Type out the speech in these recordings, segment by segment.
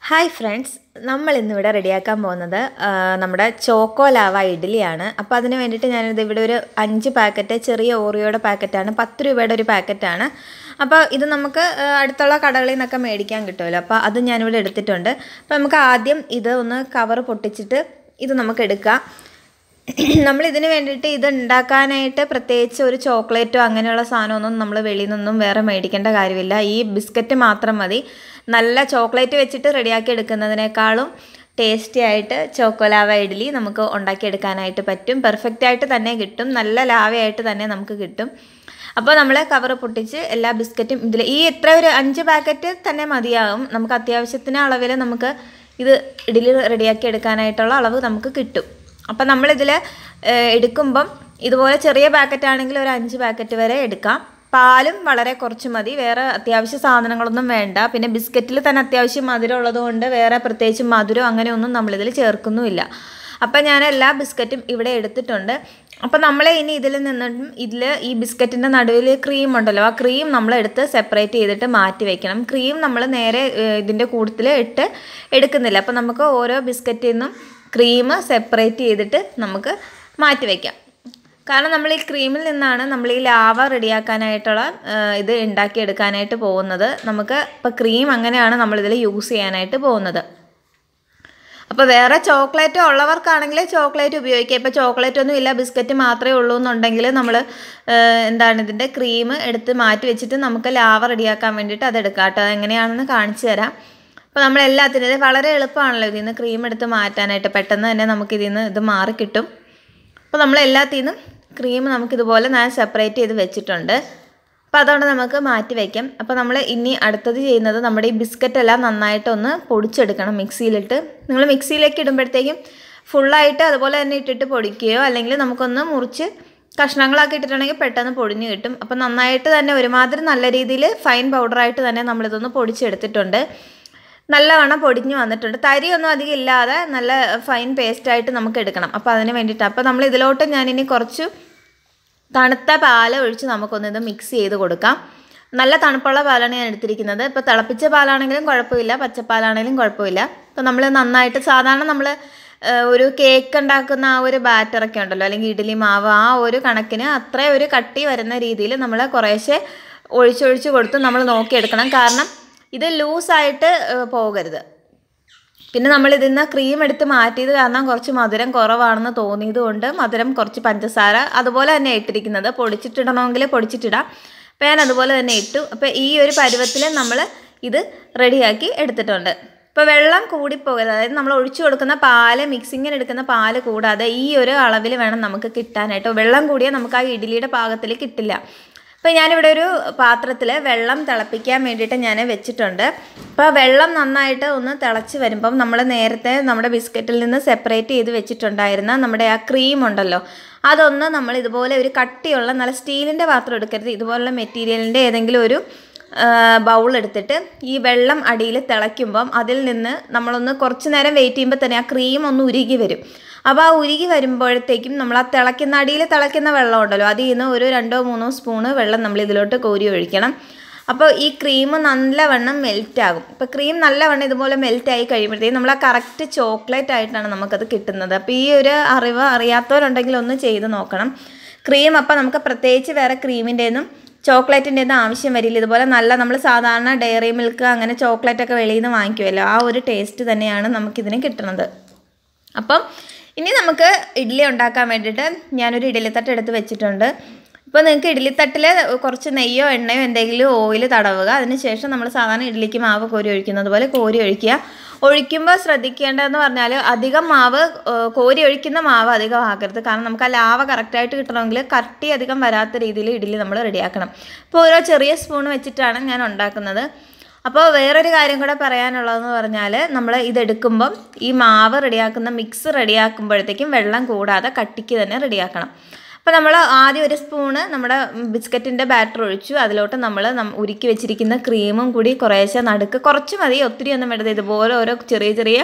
hi friends നമ്മൾ ഇന്നിവിടെ റെഡിയാക്കാൻ പോകുന്നത് ആ, നമ്മുടെ ചോക്കോ ലാവ ഇഡ്ഡലിയാണ് അപ്പോൾ അതിന് വേണ്ടിയിട്ട് ഞാനിത് ഇവിടെ ഒരു അഞ്ച് പാക്കറ്റ് ചെറിയ ഓറിയോയുടെ പാക്കറ്റാണ് പത്ത് രൂപയുടെ ഒരു പാക്കറ്റാണ് അപ്പോൾ ഇത് നമുക്ക് ആ, അടുത്തുള്ള കടകളിൽ നിന്നൊക്കെ മേടിക്കാൻ കിട്ടുമല്ലോ അപ്പോൾ അത് ഞാനിവിടെ എടുത്തിട്ടുണ്ട് അപ്പോൾ നമുക്ക് ആദ്യം ഇത് ഒന്ന് കവർ പൊട്ടിച്ചിട്ട് ഇത് നമുക്ക് എടുക്കാം നമ്മൾ ഇതിന് വേണ്ടിയിട്ട് ഇത് ഉണ്ടാക്കാനായിട്ട് പ്രത്യേകിച്ച് ഒരു ചോക്ലേറ്റോ അങ്ങനെയുള്ള സാധനമൊന്നും നമ്മൾ വെളിയിൽ നിന്നൊന്നും വേറെ മേടിക്കേണ്ട കാര്യമില്ല ഈ ബിസ്ക്കറ്റ് മാത്രം മതി നല്ല ചോക്ലേറ്റ് വെച്ചിട്ട് റെഡിയാക്കി എടുക്കുന്നതിനേക്കാളും ടേസ്റ്റി ആയിട്ട് ചോക്കോലാവ ഇഡ്ഡലി നമുക്ക് ഉണ്ടാക്കിയെടുക്കാനായിട്ട് പറ്റും പെർഫെക്റ്റ് ആയിട്ട് തന്നെ കിട്ടും നല്ല ലാവയായിട്ട് തന്നെ നമുക്ക് കിട്ടും അപ്പോൾ നമ്മൾ കവർ പൊട്ടിച്ച് എല്ലാ ബിസ്ക്കറ്റും ഇതിൽ ഈ ഇത്ര ഒരു അഞ്ച് പാക്കറ്റ് തന്നെ മതിയാകും നമുക്ക് അത്യാവശ്യത്തിന് അളവിൽ നമുക്ക് ഇത് ഇഡ്ഡലി റെഡിയാക്കി എടുക്കാനായിട്ടുള്ള അളവ് നമുക്ക് കിട്ടും അപ്പം നമ്മളിതിൽ എടുക്കുമ്പം ഇതുപോലെ ചെറിയ പാക്കറ്റ് ആണെങ്കിൽ ഒരു അഞ്ച് പാക്കറ്റ് വരെ എടുക്കാം പാലും വളരെ കുറച്ച് മതി വേറെ അത്യാവശ്യ സാധനങ്ങളൊന്നും വേണ്ട പിന്നെ ബിസ്ക്കറ്റിൽ തന്നെ അത്യാവശ്യം മധുരം ഉള്ളതുകൊണ്ട് വേറെ പ്രത്യേകിച്ച് മധുരം അങ്ങനെയൊന്നും നമ്മളിതിൽ ചേർക്കുന്നുമില്ല അപ്പം ഞാൻ എല്ലാ ബിസ്ക്കറ്റും ഇവിടെ എടുത്തിട്ടുണ്ട് അപ്പം നമ്മൾ ഇനി ഇതിൽ നിന്നും ഇതിൽ ഈ ബിസ്ക്കറ്റിൻ്റെ നടുവിൽ ക്രീം ഉണ്ടല്ലോ ആ ക്രീം നമ്മൾ എടുത്ത് സെപ്പറേറ്റ് ചെയ്തിട്ട് മാറ്റി വെക്കണം ക്രീം നമ്മൾ നേരെ ഏഹ്, ഇതിൻ്റെ കൂട്ടത്തിൽ ഇട്ട് എടുക്കുന്നില്ല അപ്പം നമുക്ക് ഓരോ ബിസ്ക്കറ്റിൽ നിന്നും ക്രീം സെപ്പറേറ്റ് ചെയ്തിട്ട് നമുക്ക് മാറ്റി വയ്ക്കാം കാരണം നമ്മൾ ഈ ക്രീമിൽ നിന്നാണ് നമ്മൾ ഈ ലാവ റെഡിയാക്കാനായിട്ടുള്ള ഏഹ്, ഇത് ഉണ്ടാക്കിയെടുക്കാനായിട്ട് പോകുന്നത് നമുക്ക് ഇപ്പോൾ ക്രീം അങ്ങനെയാണ് നമ്മളിതിൽ യൂസ് ചെയ്യാനായിട്ട് പോകുന്നത് അപ്പോൾ വേറെ ചോക്ലേറ്റ് ഉള്ളവർക്കാണെങ്കിൽ ചോക്ലേറ്റ് ഉപയോഗിക്കാം ഇപ്പോൾ ചോക്ലേറ്റ് ഒന്നും ഇല്ല ബിസ്ക്കറ്റ് മാത്രമേ ഉള്ളൂ എന്നുണ്ടെങ്കിൽ നമ്മൾ എന്താണ് ഇതിൻ്റെ ക്രീം എടുത്ത് മാറ്റി വെച്ചിട്ട് നമുക്ക് ലാവ റെഡിയാക്കാൻ വേണ്ടിയിട്ട് അത് എടുക്കാം കേട്ടോ അതെങ്ങനെയാണെന്ന് കാണിച്ചു തരാം അപ്പോൾ നമ്മൾ എല്ലാത്തിനും ഇത് വളരെ എളുപ്പമാണല്ലോ ഇതിൽ നിന്ന് ക്രീം എടുത്ത് മാറ്റാനായിട്ട് പെട്ടെന്ന് തന്നെ നമുക്ക് ഇതിൽ നിന്ന് ഇത് മാറി കിട്ടും അപ്പോൾ നമ്മൾ എല്ലാത്തിൽ നിന്നും ക്രീം നമുക്കിതുപോലെ ഞാൻ സെപ്പറേറ്റ് ചെയ്ത് വെച്ചിട്ടുണ്ട് അപ്പോൾ അതുകൊണ്ട് നമുക്ക് മാറ്റി വയ്ക്കാം അപ്പോൾ നമ്മൾ ഇനി അടുത്തത് ചെയ്യുന്നത് നമ്മുടെ ഈ ബിസ്ക്കറ്റ് എല്ലാം നന്നായിട്ടൊന്ന് പൊടിച്ചെടുക്കണം മിക്സിയിലിട്ട് നിങ്ങൾ മിക്സിയിലേക്ക് ഇടുമ്പോഴത്തേക്കും ഫുള്ളായിട്ട് അതുപോലെ തന്നെ ഇട്ടിട്ട് പൊടിക്കുകയോ അല്ലെങ്കിൽ നമുക്കൊന്ന് മുറിച്ച് കഷ്ണങ്ങളാക്കി ഇട്ടിട്ടുണ്ടെങ്കിൽ പെട്ടെന്ന് പൊടിഞ്ഞ് കിട്ടും അപ്പോൾ നന്നായിട്ട് തന്നെ ഒരുമാതിരി നല്ല രീതിയിൽ ഫൈൻ പൗഡറായിട്ട് തന്നെ നമ്മളിതൊന്ന് പൊടിച്ചെടുത്തിട്ടുണ്ട് നല്ലവണ്ണം പൊടിഞ്ഞ് വന്നിട്ടുണ്ട് തരിയൊന്നും അധികം ഇല്ലാതെ നല്ല ഫൈൻ പേസ്റ്റായിട്ട് നമുക്ക് എടുക്കണം അപ്പോൾ അതിന് വേണ്ടിയിട്ട് അപ്പോൾ നമ്മൾ ഇതിലോട്ട് ഞാനിനി കുറച്ച് തണുത്ത പാല് ഒഴിച്ച് നമുക്കൊന്ന് ഇത് മിക്സ് ചെയ്ത് കൊടുക്കാം നല്ല തണുപ്പുള്ള പാലാണ് ഞാൻ എടുത്തിരിക്കുന്നത് ഇപ്പോൾ തിളപ്പിച്ച പാലാണെങ്കിലും കുഴപ്പമില്ല പച്ചപ്പാലാണെങ്കിലും കുഴപ്പമില്ല ഇപ്പോൾ നമ്മൾ നന്നായിട്ട് സാധാരണ നമ്മൾ ഒരു കേക്ക് ഉണ്ടാക്കുന്ന ആ ഒരു ബാറ്ററൊക്കെ ഉണ്ടല്ലോ അല്ലെങ്കിൽ ഇഡ്ഡലി മാവ് ആ ഒരു കണക്കിന് അത്ര ഒരു കട്ടി വരുന്ന രീതിയിൽ നമ്മൾ കുറേശ്ശെ ഒഴിച്ചൊഴിച്ച് കൊടുത്ത് നമ്മൾ നോക്കിയെടുക്കണം കാരണം ഇത് ലൂസായിട്ട് പോകരുത് പിന്നെ നമ്മൾ ഇതിൽ നിന്ന് ക്രീം എടുത്ത് മാറ്റിയത് കാരണം കുറച്ച് മധുരം കുറവാണെന്ന് തോന്നിയത് കൊണ്ട് മധുരം കുറച്ച് പഞ്ചസാര അതുപോലെ തന്നെ ഇട്ടിരിക്കുന്നത് പൊടിച്ചിട്ടിടണമെങ്കിൽ പൊടിച്ചിട്ടിടാം അപ്പോൾ ഞാൻ അതുപോലെ തന്നെ ഇട്ടു അപ്പോൾ ഈ ഒരു പരുവത്തിൽ നമ്മൾ ഇത് റെഡിയാക്കി എടുത്തിട്ടുണ്ട് ഇപ്പോൾ വെള്ളം കൂടിപ്പോകരുത് അതായത് നമ്മൾ ഒഴിച്ചു കൊടുക്കുന്ന പാല് മിക്സിങ്ങിന് എടുക്കുന്ന പാല് കൂടാതെ ഈ ഒരു അളവിൽ വേണം നമുക്ക് കിട്ടാനായിട്ട് വെള്ളം കൂടിയാൽ നമുക്ക് ആ ഇഡ്ഡലിയുടെ പാകത്തിൽ കിട്ടില്ല അപ്പോൾ ഞാനിവിടെ ഒരു പാത്രത്തിൽ വെള്ളം തിളപ്പിക്കാൻ വേണ്ടിയിട്ട് ഞാൻ വെച്ചിട്ടുണ്ട് അപ്പോൾ വെള്ളം നന്നായിട്ട് ഒന്ന് തിളച്ച് വരുമ്പം നമ്മൾ നേരത്തെ നമ്മുടെ ബിസ്ക്കറ്റിൽ നിന്ന് സെപ്പറേറ്റ് ചെയ്ത് വെച്ചിട്ടുണ്ടായിരുന്ന നമ്മുടെ ആ ക്രീം ഉണ്ടല്ലോ അതൊന്ന് നമ്മൾ ഇതുപോലെ ഒരു കട്ടിയുള്ള നല്ല സ്റ്റീലിൻ്റെ പാത്രം എടുക്കരുത് ഇതുപോലുള്ള മെറ്റീരിയലിൻ്റെ ഏതെങ്കിലും ഒരു ബൗൾ എടുത്തിട്ട് ഈ വെള്ളം അടിയിൽ തിളയ്ക്കുമ്പം അതിൽ നിന്ന് നമ്മളൊന്ന് കുറച്ച് നേരം വെയിറ്റ് ചെയ്യുമ്പോൾ തന്നെ ആ ക്രീം ഒന്ന് ഉരുകി വരും അപ്പോൾ ആ ഉരുകി വരുമ്പോഴത്തേക്കും നമ്മൾ ആ തിളയ്ക്കുന്ന അടിയിൽ തിളയ്ക്കുന്ന വെള്ളം ഉണ്ടല്ലോ അതിൽ നിന്ന് ഒരു രണ്ടോ മൂന്നോ സ്പൂണ് വെള്ളം നമ്മൾ ഇതിലോട്ട് കോരി ഒഴിക്കണം അപ്പോൾ ഈ ക്രീം നല്ലവണ്ണം മെൽറ്റ് ആകും ഇപ്പോൾ ക്രീം നല്ലവണ്ണം ഇതുപോലെ മെൽറ്റ് ആയി കഴിയുമ്പോഴത്തേക്കും നമ്മൾ ആ കറക്റ്റ് ചോക്ലേറ്റ് ആയിട്ടാണ് നമുക്കത് കിട്ടുന്നത് അപ്പോൾ ഈ ഒരു അറിവ് അറിയാത്തവരുണ്ടെങ്കിൽ ഒന്ന് ചെയ്ത് നോക്കണം ക്രീം അപ്പോൾ നമുക്ക് പ്രത്യേകിച്ച് വേറെ ക്രീമിൻ്റെ ഒന്നും ചോക്ലേറ്റിൻ്റെ ഒന്നും ആവശ്യം വരില്ല ഇതുപോലെ നല്ല നമ്മൾ സാധാരണ ഡയറി മിൽക്ക് അങ്ങനെ ചോക്ലേറ്റ് ഒക്കെ വെളിയിൽ നിന്ന് വാങ്ങിക്കുമല്ലോ ആ ഒരു ടേസ്റ്റ് തന്നെയാണ് നമുക്കിതിന് കിട്ടുന്നത് അപ്പം ഇനി നമുക്ക് ഇഡ്ഡലി ഉണ്ടാക്കാൻ വേണ്ടിയിട്ട് ഞാനൊരു ഇഡ്ഡലിത്തട്ട് എടുത്ത് വെച്ചിട്ടുണ്ട് ഇപ്പോൾ നിങ്ങൾക്ക് ഇഡ്ഡലിത്തട്ടിൽ കുറച്ച് നെയ്യോ എണ്ണയോ എന്തെങ്കിലും ഓയിൽ തടവുക അതിനുശേഷം നമ്മൾ സാധാരണ ഇഡ്ഡലിക്ക് മാവ് കോരി ഒഴിക്കുന്നത് പോലെ കോരി ഒഴിക്കുക ഒഴിക്കുമ്പോൾ ശ്രദ്ധിക്കേണ്ടതെന്ന് പറഞ്ഞാൽ അധികം മാവ് ഏഹ്, കോരി ഒഴിക്കുന്ന മാവ് അധികം ആക്കരുത് കാരണം നമുക്ക് ആ ലാവ കറക്റ്റായിട്ട് കിട്ടണമെങ്കിൽ കട്ടി അധികം വരാത്ത രീതിയിൽ ഇഡ്ഡലി നമ്മൾ റെഡിയാക്കണം ഇപ്പോൾ ഓരോ ചെറിയ സ്പൂൺ വെച്ചിട്ടാണ് ഞാൻ ഉണ്ടാക്കുന്നത് അപ്പോൾ വേറൊരു കാര്യം കൂടെ പറയാനുള്ളതെന്ന് പറഞ്ഞാൽ നമ്മൾ ഇതെടുക്കുമ്പം ഈ മാവ് റെഡിയാക്കുന്ന മിക്സ് റെഡിയാക്കുമ്പോഴത്തേക്കും വെള്ളം കൂടാതെ കട്ടിക്ക് തന്നെ റെഡിയാക്കണം അപ്പോൾ നമ്മൾ ആദ്യം ഒരു സ്പൂണ് നമ്മുടെ ബിസ്ക്കറ്റിൻ്റെ ബാറ്റർ ഒഴിച്ചു അതിലോട്ട് നമ്മൾ ഉരുക്കി വെച്ചിരിക്കുന്ന ക്രീമും കൂടി കുറേശ്ശെ നടുക്ക് കുറച്ച് മതി ഒത്തിരി ഒന്നും വേണ്ടത് ഇതുപോലെ ഓരോ ചെറിയ ചെറിയ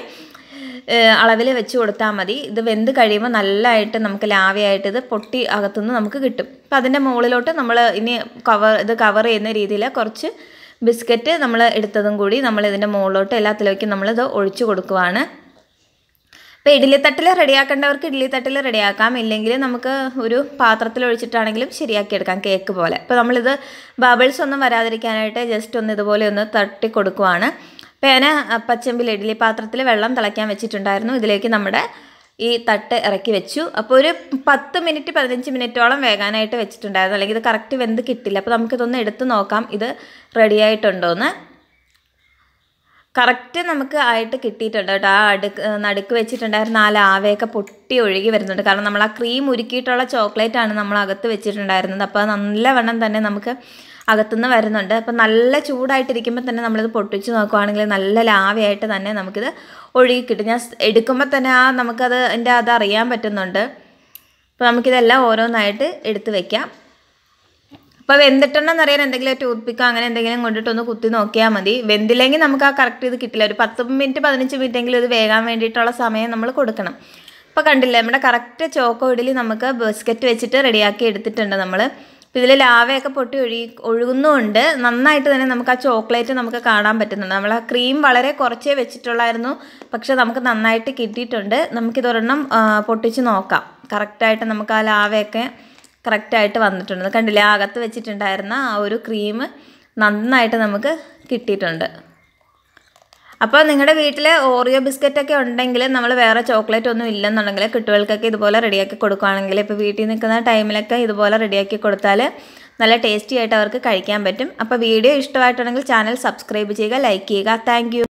അളവിൽ വെച്ച് കൊടുത്താൽ മതി ഇത് വെന്ത് കഴിയുമ്പോൾ നല്ലതായിട്ട് നമുക്ക് ലാവയായിട്ട് ഇത് പൊട്ടി അകത്തുനിന്ന് നമുക്ക് കിട്ടും അപ്പോൾ അതിൻ്റെ മുകളിലോട്ട് നമ്മൾ ഇനി കവർ ഇത് കവർ ചെയ്യുന്ന രീതിയിൽ കുറച്ച് ബിസ്ക്കറ്റ് നമ്മൾ എടുത്തതും കൂടി നമ്മൾ ഇതിൻ്റെ മുകളിലോട്ട് എല്ലാത്തിലേക്കും നമ്മളിത് ഒഴിച്ചു കൊടുക്കുവാണ് ഇപ്പോൾ ഇഡ്ഡലിത്തട്ടിൽ റെഡിയാക്കേണ്ടവർക്ക് ഇഡ്ഡലിത്തട്ടിൽ റെഡിയാക്കാം ഇല്ലെങ്കിൽ നമുക്ക് ഒരു പാത്രത്തിൽ ഒഴിച്ചിട്ടാണെങ്കിലും ശരിയാക്കിയെടുക്കാം കേക്ക് പോലെ ഇപ്പോൾ നമ്മളിത് ബബിൾസ് ഒന്നും വരാതിരിക്കാനായിട്ട് ജസ്റ്റ് ഒന്ന് ഇതുപോലെ ഒന്ന് തട്ടി കൊടുക്കുവാണ് അപ്പോൾ ഞാൻ പച്ചമ്പിൽ ഇഡ്ഡലി പാത്രത്തിൽ വെള്ളം തിളയ്ക്കാൻ വെച്ചിട്ടുണ്ടായിരുന്നു ഇതിലേക്ക് നമ്മുടെ ഈ തട്ട് ഇറക്കി വെച്ചു അപ്പോൾ ഒരു പത്ത് മിനിറ്റ് പതിനഞ്ച് മിനിറ്റോളം വേകാനായിട്ട് വെച്ചിട്ടുണ്ടായിരുന്നു അല്ലെങ്കിൽ ഇത് കറക്റ്റ് വെന്ത് കിട്ടില്ല അപ്പോൾ നമുക്കിതൊന്ന് എടുത്ത് നോക്കാം ഇത് റെഡി ആയിട്ടുണ്ടോയെന്ന് കറക്റ്റ് നമുക്ക് ആയിട്ട് കിട്ടിയിട്ടുണ്ട് കേട്ടോ ആ അടുക്ക് നടുക്ക് വെച്ചിട്ടുണ്ടായിരുന്ന ആ ലാവയൊക്കെ പൊട്ടി ഒഴുകി വരുന്നുണ്ട് കാരണം നമ്മൾ ആ ക്രീം ഉരുക്കിയിട്ടുള്ള ചോക്ലേറ്റ് ആണ് നമ്മൾ അകത്ത് വെച്ചിട്ടുണ്ടായിരുന്നത് അപ്പോൾ നല്ലവണ്ണം തന്നെ നമുക്ക് അകത്തുനിന്ന് വരുന്നുണ്ട് അപ്പോൾ നല്ല ചൂടായിട്ടിരിക്കുമ്പോൾ തന്നെ നമ്മളിത് പൊട്ടിച്ച് നോക്കുവാണെങ്കിൽ നല്ല ലാവയായിട്ട് തന്നെ നമുക്കിത് ഒഴുകി കിട്ടും ഞാൻ എടുക്കുമ്പോൾ തന്നെ ആ നമുക്കത് എൻ്റെ അത് അറിയാൻ പറ്റുന്നുണ്ട് അപ്പോൾ നമുക്കിതെല്ലാം ഓരോന്നായിട്ട് എടുത്ത് വെക്കാം അപ്പോൾ വെന്തിട്ടുണ്ടെന്ന് അറിയാൻ എന്തെങ്കിലും ടൂത്ത് പിക്കോ അങ്ങനെ എന്തെങ്കിലും കൊണ്ടിട്ടൊന്ന് കുത്തി നോക്കിയാൽ മതി വെന്തില്ലെങ്കിൽ നമുക്ക് ആ കറക്റ്റ് ഇത് കിട്ടില്ല ഒരു പത്ത് മിനിറ്റ് പതിനഞ്ച് മിനിറ്റ് എങ്കിലും ഇത് വേകാൻ വേണ്ടിയിട്ടുള്ള സമയം നമ്മൾ കൊടുക്കണം ഇപ്പോൾ കണ്ടില്ലേ നമ്മുടെ കറക്റ്റ് ചോക്കോ ഇഡലി നമുക്ക് ബിസ്ക്കറ്റ് വെച്ചിട്ട് റെഡിയാക്കി എടുത്തിട്ടുണ്ട് നമ്മൾ അപ്പോൾ ഇതിൽ ലാവയൊക്കെ പൊട്ടി ഒഴുകി ഒഴുകുന്നുമുണ്ട് നന്നായിട്ട് തന്നെ നമുക്ക് ആ ചോക്ലേറ്റ് നമുക്ക് കാണാൻ പറ്റുന്നുണ്ട് നമ്മൾ ആ ക്രീം വളരെ കുറച്ചേ വെച്ചിട്ടുള്ളായിരുന്നു പക്ഷെ നമുക്ക് നന്നായിട്ട് കിട്ടിയിട്ടുണ്ട് നമുക്കിതൊരെണ്ണം പൊട്ടിച്ച് നോക്കാം കറക്റ്റായിട്ട് നമുക്ക് ആ ലാവയൊക്കെ കറക്റ്റായിട്ട് വന്നിട്ടുണ്ട് കണ്ടില്ലേ ആ അകത്ത് വെച്ചിട്ടുണ്ടായിരുന്ന ആ ഒരു ക്രീം നന്നായിട്ട് നമുക്ക് കിട്ടിയിട്ടുണ്ട് അപ്പോൾ നിങ്ങളുടെ വീട്ടിൽ ഓറിയോ ബിസ്ക്കറ്റൊക്കെ ഉണ്ടെങ്കിൽ നമ്മൾ വേറെ ചോക്ലേറ്റ് ഒന്നും ഇല്ലെന്നുണ്ടെങ്കിൽ കുട്ടികൾക്കൊക്കെ ഇതുപോലെ റെഡിയാക്കി കൊടുക്കുകയാണെങ്കിൽ ഇപ്പോൾ വീട്ടിൽ നിൽക്കുന്ന ടൈമിലൊക്കെ ഇതുപോലെ റെഡിയാക്കി കൊടുത്താൽ നല്ല ടേസ്റ്റി ആയിട്ട് അവർക്ക് കഴിക്കാൻ പറ്റും അപ്പോൾ വീഡിയോ ഇഷ്ടമായിട്ടുണ്ടെങ്കിൽ ചാനൽ സബ്സ്ക്രൈബ് ചെയ്യുക ലൈക്ക് ചെയ്യുക താങ്ക്